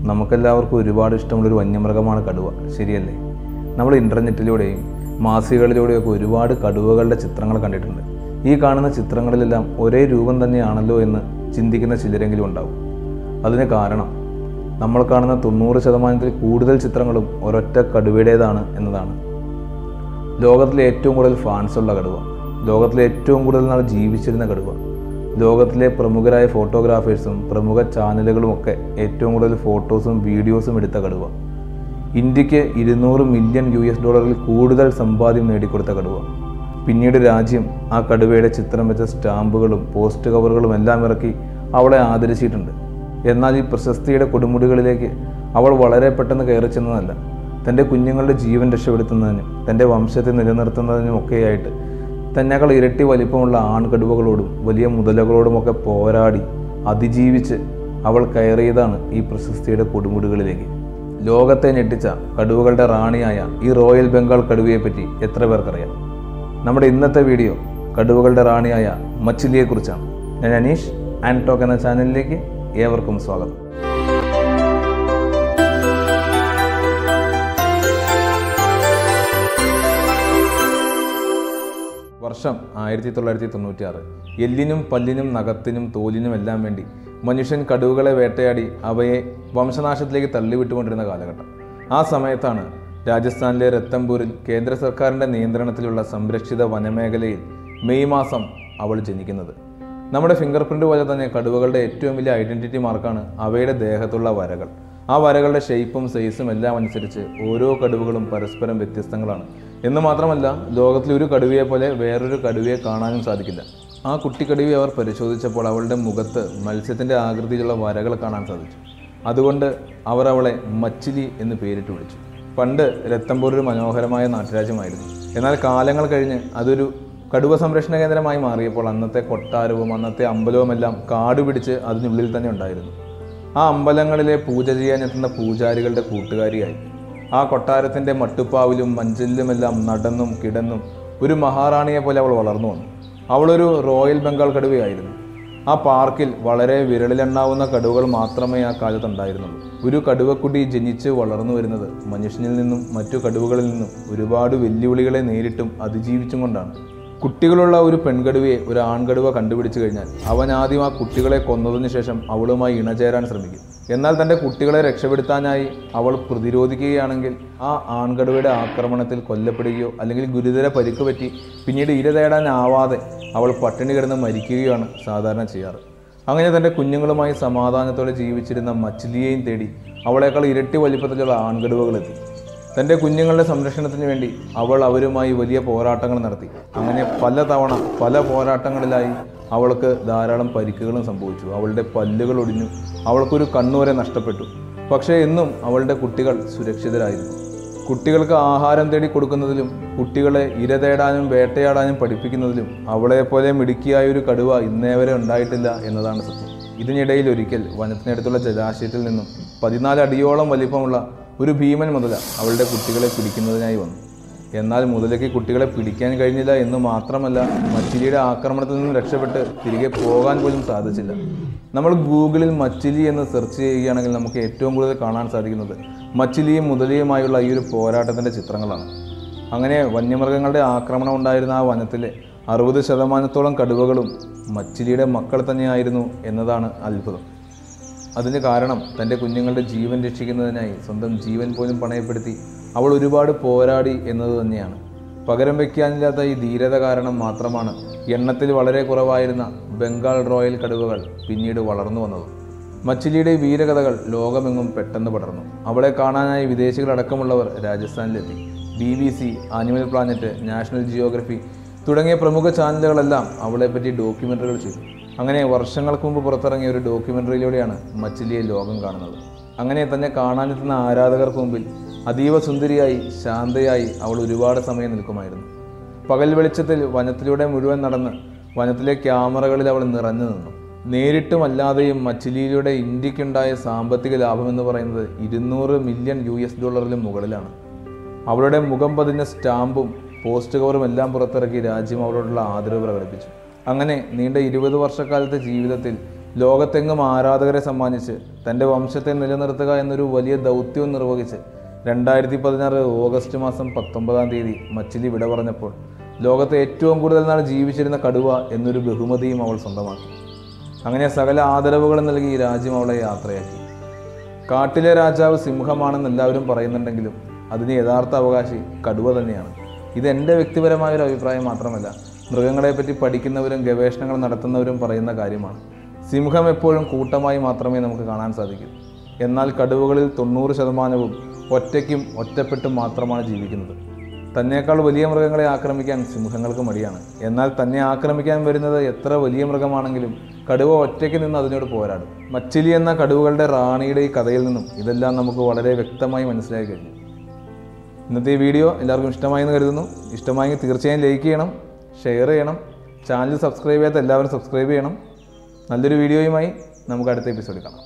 നമുക്കെല്ലാവർക്കും ഒരുപാട് ഇഷ്ടമുള്ളൊരു വന്യമൃഗമാണ് കടുവ ശരിയല്ലേ നമ്മൾ ഇൻ്റർനെറ്റിലൂടെയും മാസികകളിലൂടെയൊക്കെ ഒരുപാട് കടുവകളുടെ ചിത്രങ്ങൾ കണ്ടിട്ടുണ്ട് ഈ കാണുന്ന ചിത്രങ്ങളിലെല്ലാം ഒരേ രൂപം തന്നെയാണല്ലോ എന്ന് ചിന്തിക്കുന്ന ചിലരെങ്കിലും ഉണ്ടാവും അതിന് കാരണം നമ്മൾ കാണുന്ന തൊണ്ണൂറ് ശതമാനത്തിൽ കൂടുതൽ ചിത്രങ്ങളും ഒരൊറ്റ കടുവയുടേതാണ് എന്നതാണ് ലോകത്തിലെ ഏറ്റവും കൂടുതൽ ഫാൻസ് ഉള്ള കടുവ ലോകത്തിലെ ഏറ്റവും കൂടുതൽ നാൾ ജീവിച്ചിരുന്ന കടുവ ലോകത്തിലെ പ്രമുഖരായ ഫോട്ടോഗ്രാഫേഴ്സും പ്രമുഖ ചാനലുകളും ഒക്കെ ഏറ്റവും കൂടുതൽ ഫോട്ടോസും വീഡിയോസും എടുത്ത കടുവ ഇന്ത്യക്ക് ഇരുന്നൂറ് മില്യൺ യു എസ് ഡോളറിൽ കൂടുതൽ സമ്പാദ്യം നേടിക്കൊടുത്ത കടുവ പിന്നീട് രാജ്യം ആ കടുവയുടെ ചിത്രം വെച്ച സ്റ്റാമ്പുകളും പോസ്റ്റ് കവറുകളും എല്ലാം ഇറക്കി അവളെ ആദരിച്ചിട്ടുണ്ട് എന്നാൽ ഈ പ്രശസ്തിയുടെ കൊടുമുടികളിലേക്ക് അവൾ വളരെ പെട്ടെന്ന് കയറി ചെന്നതല്ല തൻ്റെ കുഞ്ഞുങ്ങളുടെ ജീവൻ രക്ഷപ്പെടുത്തുന്നതിനും തൻ്റെ വംശത്തെ നിലനിർത്തുന്നതിനും ഒക്കെയായിട്ട് തന്നെക്കാൾ ഇരട്ടി വലിപ്പമുള്ള ആൺകടുവകളോടും വലിയ മുതലകളോടുമൊക്കെ പോരാടി അതിജീവിച്ച് അവൾ കയറിയതാണ് ഈ പ്രശസ്തിയുടെ കൊടുമുടികളിലേക്ക് ലോകത്തെ ഞെട്ടിച്ച കടുവകളുടെ റാണിയായ ഈ റോയൽ ബംഗാൾ കടുവയെപ്പറ്റി എത്ര പേർക്കറിയാം നമ്മുടെ ഇന്നത്തെ വീഡിയോ കടുവകളുടെ റാണിയായ മച്ചിലിയെക്കുറിച്ചാണ് ഞാൻ അനീഷ് ആൻഡ് ടോക്ക് എന്ന ചാനലിലേക്ക് ഏവർക്കും സ്വാഗതം വർഷം ആയിരത്തി തൊള്ളായിരത്തി തൊണ്ണൂറ്റി ആറ് എല്ലിനും പല്ലിനും നഖത്തിനും തോലിനും എല്ലാം വേണ്ടി മനുഷ്യൻ കടുവകളെ വേട്ടയാടി അവയെ വംശനാശത്തിലേക്ക് തള്ളിവിട്ടുകൊണ്ടിരുന്ന കാലഘട്ടം ആ സമയത്താണ് രാജസ്ഥാനിലെ രത്തംപൂരിൽ കേന്ദ്ര സർക്കാരിൻ്റെ നിയന്ത്രണത്തിലുള്ള സംരക്ഷിത വനമേഖലയിൽ മെയ് മാസം അവൾ ജനിക്കുന്നത് നമ്മുടെ ഫിംഗർ പ്രിൻ്റ് പോലെ തന്നെ കടുവകളുടെ ഏറ്റവും വലിയ ഐഡൻറ്റിറ്റി മാർക്കാണ് അവയുടെ ദേഹത്തുള്ള വരകൾ ആ വരകളുടെ ഷേപ്പും സൈസും എല്ലാം അനുസരിച്ച് ഓരോ കടുവകളും പരസ്പരം വ്യത്യസ്തങ്ങളാണ് എന്ന് മാത്രമല്ല ലോകത്തിൽ ഒരു കടുവയെ പോലെ വേറൊരു കടുവയെ കാണാനും സാധിക്കില്ല ആ കുട്ടിക്കടുവയെ അവർ പരിശോധിച്ചപ്പോൾ അവളുടെ മുഖത്ത് മത്സ്യത്തിൻ്റെ ആകൃതിയിലുള്ള വരകൾ കാണാൻ സാധിച്ചു അതുകൊണ്ട് അവർ അവളെ മച്ചിലി എന്ന് പേരിട്ട് വിളിച്ചു പണ്ട് രത്തംപൂർ ഒരു മനോഹരമായ നാട്ടുരാജ്യമായിരുന്നു എന്നാൽ കാലങ്ങൾ കഴിഞ്ഞ് അതൊരു കടുവ സംരക്ഷണ കേന്ദ്രമായി മാറിയപ്പോൾ അന്നത്തെ കൊട്ടാരവും അന്നത്തെ അമ്പലവുമെല്ലാം കാട് പിടിച്ച് അതിനുള്ളിൽ തന്നെ ഉണ്ടായിരുന്നു ആ അമ്പലങ്ങളിലെ പൂജ ചെയ്യാനെത്തുന്ന പൂജാരികളുടെ കൂട്ടുകാരിയായി ആ കൊട്ടാരത്തിൻ്റെ മട്ടുപ്പാവിലും മഞ്ചലിലുമെല്ലാം നടന്നും കിടന്നും ഒരു മഹാറാണിയെ പോലെ അവൾ വളർന്നു വന്നു അവളൊരു റോയൽ ബംഗാൾ കടുവയായിരുന്നു ആ പാർക്കിൽ വളരെ വിരളിലെണ്ണാവുന്ന കടുവകൾ മാത്രമേ ആ കാലത്ത് ഉണ്ടായിരുന്നുള്ളൂ ഒരു കടുവക്കുട്ടി ജനിച്ച് വളർന്നു വരുന്നത് മനുഷ്യനിൽ നിന്നും മറ്റു കടുവകളിൽ നിന്നും ഒരുപാട് വെല്ലുവിളികളെ നേരിട്ടും അതിജീവിച്ചും കൊണ്ടാണ് കുട്ടികളുള്ള ഒരു പെൺകടുവയെ ഒരു ആൺകടുവ കണ്ടുപിടിച്ചു കഴിഞ്ഞാൽ അവൻ ആദ്യം ആ കുട്ടികളെ കൊന്നതിന് ശേഷം അവളുമായി ഇണചേരാൻ ശ്രമിക്കും എന്നാൽ തൻ്റെ കുട്ടികളെ രക്ഷപ്പെടുത്താനായി അവൾ പ്രതിരോധിക്കുകയാണെങ്കിൽ ആ ആൺകടുവയുടെ ആക്രമണത്തിൽ കൊല്ലപ്പെടുകയോ അല്ലെങ്കിൽ ഗുരുതര പരിക്ക് പറ്റി പിന്നീട് ഇര തേടാനാവാതെ അവൾ പട്ടിണി കിടന്ന് മരിക്കുകയാണ് സാധാരണ ചെയ്യാറ് അങ്ങനെ തൻ്റെ കുഞ്ഞുങ്ങളുമായി സമാധാനത്തോടെ ജീവിച്ചിരുന്ന മച്ചിലിയെയും തേടി അവളേക്കാൾ ഇരട്ടി വലിപ്പത്തിലുള്ള ആൺകടുവകളെത്തി തൻ്റെ കുഞ്ഞുങ്ങളുടെ സംരക്ഷണത്തിന് വേണ്ടി അവൾ അവരുമായി വലിയ പോരാട്ടങ്ങൾ നടത്തി അങ്ങനെ പല തവണ പല പോരാട്ടങ്ങളിലായി അവൾക്ക് ധാരാളം പരിക്കുകളും സംഭവിച്ചു അവളുടെ പല്ലുകൾ ഒടിഞ്ഞു അവൾക്കൊരു കണ്ണുവരെ നഷ്ടപ്പെട്ടു പക്ഷേ എന്നും അവളുടെ കുട്ടികൾ സുരക്ഷിതരായിരുന്നു കുട്ടികൾക്ക് ആഹാരം തേടി കൊടുക്കുന്നതിലും കുട്ടികളെ ഇര തേടാനും വേട്ടയാടാനും പഠിപ്പിക്കുന്നതിലും അവളെപ്പോലെ മിടുക്കിയായ ഒരു കടുവ ഇന്നേ വരെ ഉണ്ടായിട്ടില്ല എന്നതാണ് സത്യം ഇതിനിടയിൽ ഒരിക്കൽ വനത്തിനടുത്തുള്ള ജലാശയത്തിൽ നിന്നും പതിനാല് അടിയോളം വലിപ്പമുള്ള ഒരു ഭീമൻ മുതല അവളുടെ കുട്ടികളെ പിടിക്കുന്നതിനായി വന്നു എന്നാൽ മുതലയ്ക്ക് കുട്ടികളെ പിടിക്കാൻ കഴിഞ്ഞില്ല എന്ന് മാത്രമല്ല മച്ചിലിയുടെ ആക്രമണത്തിൽ നിന്നും രക്ഷപ്പെട്ട് തിരികെ പോകാൻ പോലും സാധിച്ചില്ല നമ്മൾ ഗൂഗിളിൽ മച്ചിലി എന്ന് സെർച്ച് ചെയ്യുകയാണെങ്കിൽ നമുക്ക് ഏറ്റവും കൂടുതൽ കാണാൻ സാധിക്കുന്നത് മച്ചിലിയും മുതലയുമായുള്ള ഈ ഒരു പോരാട്ടത്തിൻ്റെ ചിത്രങ്ങളാണ് അങ്ങനെ വന്യമൃഗങ്ങളുടെ ആക്രമണം ഉണ്ടായിരുന്ന ആ വനത്തിലെ അറുപത് ശതമാനത്തോളം കടുവകളും മച്ചിലിയുടെ മക്കൾ തന്നെയായിരുന്നു എന്നതാണ് അത്ഭുതം അതിന് കാരണം തൻ്റെ കുഞ്ഞുങ്ങളുടെ ജീവൻ രക്ഷിക്കുന്നതിനായി സ്വന്തം ജീവൻ പോലും പണയപ്പെടുത്തി അവൾ ഒരുപാട് പോരാടി എന്നത് തന്നെയാണ് പകരം വയ്ക്കാനില്ലാത്ത ഈ ധീരത കാരണം മാത്രമാണ് എണ്ണത്തിൽ വളരെ കുറവായിരുന്ന ബംഗാൾ റോയൽ കടുവകൾ പിന്നീട് വളർന്നു വന്നത് മച്ചിലിയുടെ വീരകഥകൾ ലോകമെങ്ങും പെട്ടെന്ന് പടർന്നു അവളെ കാണാനായി വിദേശികളടക്കമുള്ളവർ രാജസ്ഥാനിലെത്തി B B C animal planet national geography തുടങ്ങിയ പ്രമുഖ ചാനലുകളെല്ലാം അവളെപ്പറ്റി ഡോക്യുമെൻ്ററികൾ ചെയ്തു അങ്ങനെ വർഷങ്ങൾക്ക് മുമ്പ് പുറത്തിറങ്ങിയ ഒരു ഡോക്യുമെൻ്ററിയിലൂടെയാണ് മച്ചിലിയെ ലോകം കാണുന്നത് അങ്ങനെ തന്നെ കാണാനെത്തുന്ന ആരാധകർക്ക് മുമ്പിൽ അതീവ സുന്ദരിയായി ശാന്തയായി അവൾ ഒരുപാട് സമയം നിൽക്കുമായിരുന്നു പകൽ വെളിച്ചത്തിൽ വനത്തിലൂടെ മുഴുവൻ നടന്ന് വനത്തിലെ ക്യാമറകളിൽ അവൾ നിറഞ്ഞു നിന്നു നേരിട്ടും അല്ലാതെയും മച്ചിലിയിലൂടെ ഇന്ത്യക്കുണ്ടായ സാമ്പത്തിക ലാഭമെന്ന് പറയുന്നത് ഇരുന്നൂറ് മില്യൺ യു എസ് ഡോളറിലും മുകളിലാണ് അവളുടെ മുഖം പതിഞ്ഞ സ്റ്റാമ്പും പോസ്റ്റ് കവറും എല്ലാം പുറത്തിറക്കി രാജ്യം അവളോടുള്ള ആദരവ് പ്രകടിപ്പിച്ചു അങ്ങനെ നീണ്ട ഇരുപത് വർഷക്കാലത്തെ ജീവിതത്തിൽ ലോകത്തെങ്ങും ആരാധകരെ സമ്മാനിച്ച് തൻ്റെ വംശത്തെ നിലനിർത്തുക എന്നൊരു വലിയ ദൗത്യവും നിർവഹിച്ച് രണ്ടായിരത്തി പതിനാറ് ഓഗസ്റ്റ് മാസം പത്തൊമ്പതാം തീയതി മച്ചിലി വിട പറഞ്ഞപ്പോൾ ലോകത്തെ ഏറ്റവും കൂടുതൽ നാൾ ജീവിച്ചിരുന്ന കടുവ എന്നൊരു ബഹുമതിയും അവൾ സ്വന്തമാക്കി അങ്ങനെ സകല ആദരവുകളും നൽകി ഈ രാജ്യം അവളെ യാത്രയാക്കി കാട്ടിലെ രാജാവ് സിംഹമാണെന്ന് എല്ലാവരും പറയുന്നുണ്ടെങ്കിലും അതിന് യഥാർത്ഥ അവകാശി കടുവ തന്നെയാണ് ഇത് എൻ്റെ വ്യക്തിപരമായ ഒരു അഭിപ്രായം മാത്രമല്ല മൃഗങ്ങളെപ്പറ്റി പഠിക്കുന്നവരും ഗവേഷണങ്ങൾ നടത്തുന്നവരും പറയുന്ന കാര്യമാണ് സിംഹം എപ്പോഴും കൂട്ടമായി മാത്രമേ നമുക്ക് കാണാൻ സാധിക്കൂ എന്നാൽ കടുവകളിൽ തൊണ്ണൂറ് ശതമാനവും ഒറ്റയ്ക്കും ഒറ്റപ്പെട്ടും മാത്രമാണ് ജീവിക്കുന്നത് തന്നേക്കാൾ വലിയ മൃഗങ്ങളെ ആക്രമിക്കാൻ സിംഹങ്ങൾക്ക് മടിയാണ് എന്നാൽ തന്നെ ആക്രമിക്കാൻ വരുന്നത് എത്ര വലിയ മൃഗമാണെങ്കിലും കടുവ ഒറ്റയ്ക്ക് നിന്ന് അതിനോട് പോരാടും മച്ചിലി എന്ന കടുവകളുടെ റാണിയുടെ ഈ കഥയിൽ നിന്നും ഇതെല്ലാം നമുക്ക് വളരെ വ്യക്തമായി മനസ്സിലായി കഴിഞ്ഞു ഇന്നത്തെ ഈ വീഡിയോ എല്ലാവർക്കും ഇഷ്ടമായി എന്ന് കരുതുന്നു ഇഷ്ടമായെങ്കിൽ തീർച്ചയായും ലൈക്ക് ചെയ്യണം ഷെയർ ചെയ്യണം ചാനൽ സബ്സ്ക്രൈബ് ചെയ്യാത്ത എല്ലാവരും സബ്സ്ക്രൈബ് ചെയ്യണം നല്ലൊരു വീഡിയോയുമായി നമുക്ക് അടുത്ത എപ്പിസോഡിൽ കാണാം